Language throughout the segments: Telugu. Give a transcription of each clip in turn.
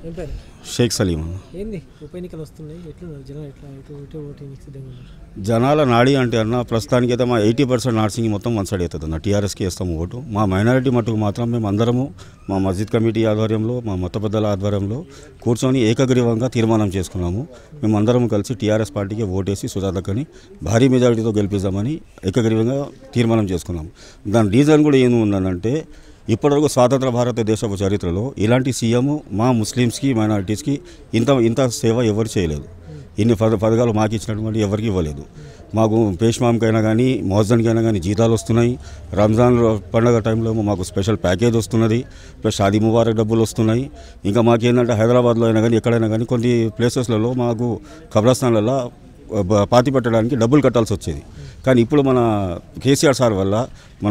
ఏం పేరు షేక్ సలీం ఏంది ఉప ఎన్నికలు వస్తున్నాయి ఎట్లున్నారు జనం ఎట్లా ఎటు ఎటు ఓటింగ్ సిద్ధంగా ఉన్నారు జనాల నాడి అంటే అన్న ప్రస్తుతానికి అయితే మా ఎయిటీ పర్సెంట్ నార్సింగ్ మొత్తం వన్ సైడ్ అవుతుంది అన్న టీఆర్ఎస్కి వేస్తాము ఓటు మా మైనారిటీ మట్టుకు మాత్రం మేము అందరము మా మస్జిద్ కమిటీ ఆధ్వర్యంలో మా మత పెద్దల ఆధ్వర్యంలో కూర్చొని ఏకగ్రీవంగా తీర్మానం చేసుకున్నాము మేము అందరం కలిసి టీఆర్ఎస్ పార్టీకి ఓటేసి సుజాతకని భారీ మెజారిటీతో గెలిపిద్దామని ఏకగ్రీవంగా తీర్మానం చేసుకున్నాము దాని రీజన్ కూడా ఏమి ఉందనంటే ఇప్పటివరకు స్వాతంత్ర భారతదేశపు చరిత్రలో ఇలాంటి సీఎం మా ముస్లిమ్స్కి మైనారిటీస్కి ఇంత ఇంత సేవ ఎవరు చేయలేదు ఇన్ని పద పథకాలు మాకు ఇచ్చినటువంటి ఎవరికి ఇవ్వలేదు మాకు పేష్మాంకైనా కానీ మోజన్కైనా కానీ జీతాలు వస్తున్నాయి రంజాన్ పండగ టైంలో మాకు స్పెషల్ ప్యాకేజ్ వస్తున్నది ప్లస్ షాదీ ముబారక్ డబ్బులు వస్తున్నాయి ఇంకా మాకేంటంటే హైదరాబాద్లో అయినా కానీ ఎక్కడైనా కానీ కొన్ని ప్లేసెస్లలో మాకు కబ్రస్థాన్లలో బ- పాతి పెట్టడానికి డబ్బులు కట్టాల్సి వచ్చేది కానీ ఇప్పుడు మన కేసీఆర్ సార్ వల్ల మన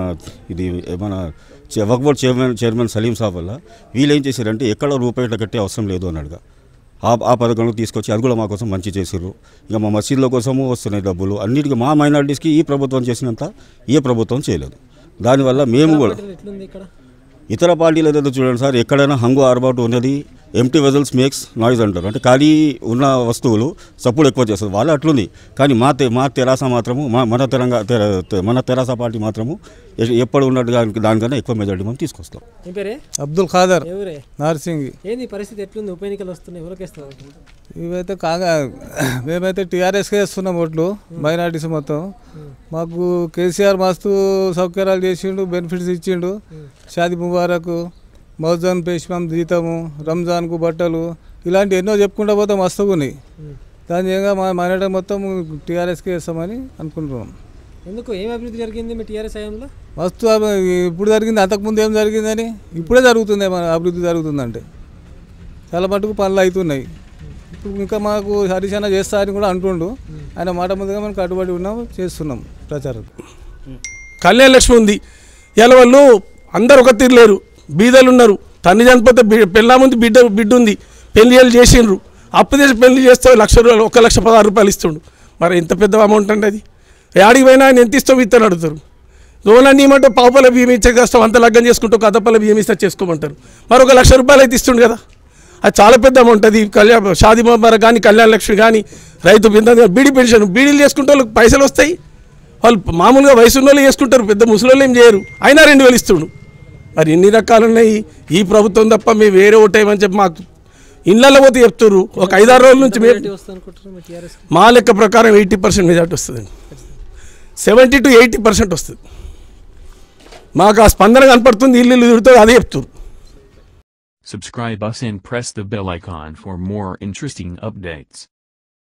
ఇది మన చే- Waqf board chairman chairman Salim Saab వల్ల వీళ్ళు ఏం చేశారంటే ఎక్కడ రూపాయలు కట్టే అవసరం లేదు అన్నాడుగా ఆ ఆ పథకంలో తీసుకొచ్చి అది కూడా మా కోసం మంచి చేసారు ఇంకా మా మసీదుల కోసము వస్తున్నాయి డబ్బులు అన్నిటికీ మా మైనారిటీస్కి ఈ ప్రభుత్వం చేసినంత ఏ ప్రభుత్వం చేయలేదు దానివల్ల మేము కూడా పార్టీలు ఎట్లుంది ఇక్కడ ఇతర పార్టీలు ఏదైతే చూడండి సార్ ఎక్కడైనా హంగు ఆర్బాటు ఉన్నది ఎంటీ వెజల్స్ మేక్స్ నాయిస్ అంటారు అంటే ఖాళీ ఉన్న వస్తువులు సప్పుడు ఎక్కువ చేస్తుంది వాళ్ళు అట్లుంది కానీ మా తె మా తెరాస మాత్రము మా మన తెలంగాణ తెర- తె- మన తెరాస పార్టీ మాత్రము ఎ- ఎప్పుడు ఉన్నట్టుగా దానికన్నా ఎక్కువ మెజారిటీ మనం తీసుకొస్తాం ఏం పేరే అబ్దుల్ ఖాదర్ ఎవరే నార్సింగ్ ఏంది పరిస్థితి ఎట్లుంది ఉప ఎన్నికలు వస్తున్నాయి ఎవరికి వేస్తారు ఇవైతే కాగా మేమైతే టీఆర్ఎస్కే వేస్తున్నాం ఓట్లు మైనార్టీస్ మొత్తం మాకు కేసీఆర్ మస్తు సౌకర్యాలు చేసిండు బెనిఫిట్స్ ఇచ్చిండు షాది ముబారక్ మౌజాన్ పేష్మాం జీతము రంజాన్కు బట్టలు ఇలాంటి ఎన్నో చెప్పుకుంటూ పోతే మస్తుగా ఉన్నాయి దాని విధంగా మా మైనార్టీ మొత్తం టీఆర్ఎస్కే వేస్తామని అనుకుంటున్నాం ఎందుకు ఏం అభివృద్ధి జరిగింది మీ టీఆర్ఎస్ హయాంలో మస్తు అభి- ఇప్పుడు జరిగింది అంతకుముందు ఏం జరిగిందని ఇప్పుడే జరుగుతుంది మన అభివృద్ధి జరుగుతుందంటే చాలా మటుకు పనులు అవుతున్నాయి ఇప్పుడు ఇంకా మాకు హరిశన చేస్తా అని కూడా అంటుండు ఆయన మాట ముందుగా మనం కట్టుబడి ఉన్నాం చేస్తున్నాం ప్రచారం కళ్యాణ లక్ష్మి ఉంది ఇలా వాళ్ళు అందరు ఒక తీరు లేరు బీదలు ఉన్నారు తండ్రి చనిపోతే బి- పెళ్ళాముంది బిడ్డ బిడ్డ ఉంది పెళ్లి వాళ్ళు చేసిండ్రు అప్పు చేసి పెళ్లి చేస్తే లక్ష రూపాయలు ఒక లక్ష పదహారు రూపాయలు ఇస్తుండు మరి ఎంత పెద్ద అమౌంట్ అండి అది యాడికి పోయినా ఆయన ఎంత ఇస్తావు ఇస్తాను అడుగుతారు లోనన్నీ ఏమంటే పావుపల బియ్యం ఇచ్చే కష్టం అంత లగ్గం చేసుకుంటూ కథపల బియ్యం ఇస్తే చేసుకోమంటారు మరి ఒక లక్ష రూపాయలు అయితే ఇస్తుండు కదా అది చాలా పెద్ద అమౌంట్ అది కళ్యాణ షాది ముబారక్ కానీ కళ్యాణ లక్ష్మి కానీ రైతు బింద బీడీ పెన్షన్ బీడీలు చేసుకుంటే వాళ్ళకి పైసలు వస్తాయి వాళ్ళు మామూలుగా వయసు ఉన్న వాళ్ళు చేసుకుంటారు పెద్ద ముసలి ఏం చేయరు అయినా రెండు వేలు ఇస్తుండు మరి ఎన్ని రకాలు ఉన్నాయి ఈ ప్రభుత్వం తప్ప మేము వేరే ఓటేయమని చెప్పి మాకు ఇళ్ళల్లో పోతే చెప్తారు ఒక ఐదారు రోజుల నుంచి మేము మెజారిటీ వస్తుంది అనుకుంటున్నారు మీ టీఆర్ఎస్ మా లెక్క ప్రకారం ఎయిటీ పర్సెంట్ మెజార్టీ వస్తుందండి సెవెంటీ టు ఎయిటీ పర్సెంట్ వస్తుంది మాకు ఆ స్పందన కనపడుతుంది ఇల్లు ఇల్లు తిరుగుతుంది అదే చెప్తారు Subscribe us and press the bell icon for more interesting updates.